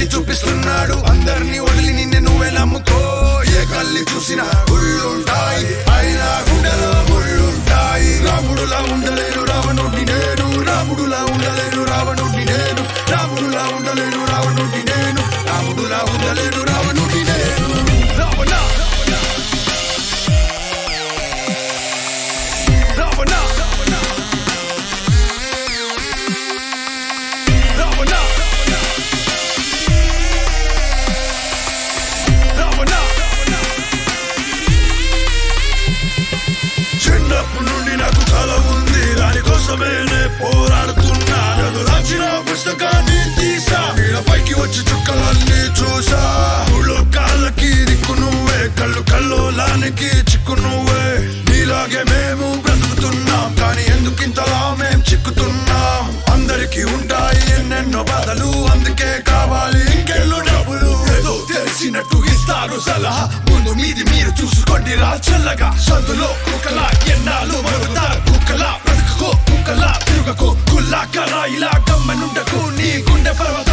చూపిస్తున్నాడు అందరినీ వదిలి నిన్ను నువ్వే నమ్ముకో ఏ కల్లి చూసినా గుళ్ళుంటాయి అయినా గుండెలో ముళ్ళుంటాయి రాముడులా ఉండలేను రావణుడిని నేను రాముడులా ఉండలేను రావణుడిని నేను రాముడులా ఉండలేను రావణుడిని నేను రాముడులా ఉండలేను రావణుడిని నేను రావణ రావణ రావణ రావణ చిన్నప్పటి నుండి నాకు కల ఉంది దానికోసమే నే పోరాడుతున్నా ఏదో రాసిన పుస్తకాన్ని తీసా పైకి వచ్చి చుక్కలన్నీ చూసా ఊళ్ళో కాళ్ళకి దిక్కు నువ్వే కళ్ళు కల్లోలానికి చిక్కు నువ్వే నీలాగే మేము బ్రతుకుతున్నాం కానీ ఎందుకింతలా మేం చిక్కుతున్నాం అందరికీ ఉంటాయి ఎన్నెన్నో బాధలు అందుకే కావాలి ఇంకెన్నో డబ్బులు ఏదో తెలిసినట్టు ఇస్తారు సలహా ముందు మీది మీరు చూసుకోండి రా చల్లగా సందులో కుక్కలా ఎన్నాళ్ళు మరుగుతారు కుక్కలా బ్రతుకుకో కుక్కలా తిరుగకో కుల్లా కరా ఇలా గమ్మనుండకు నీ గుండె పర్వత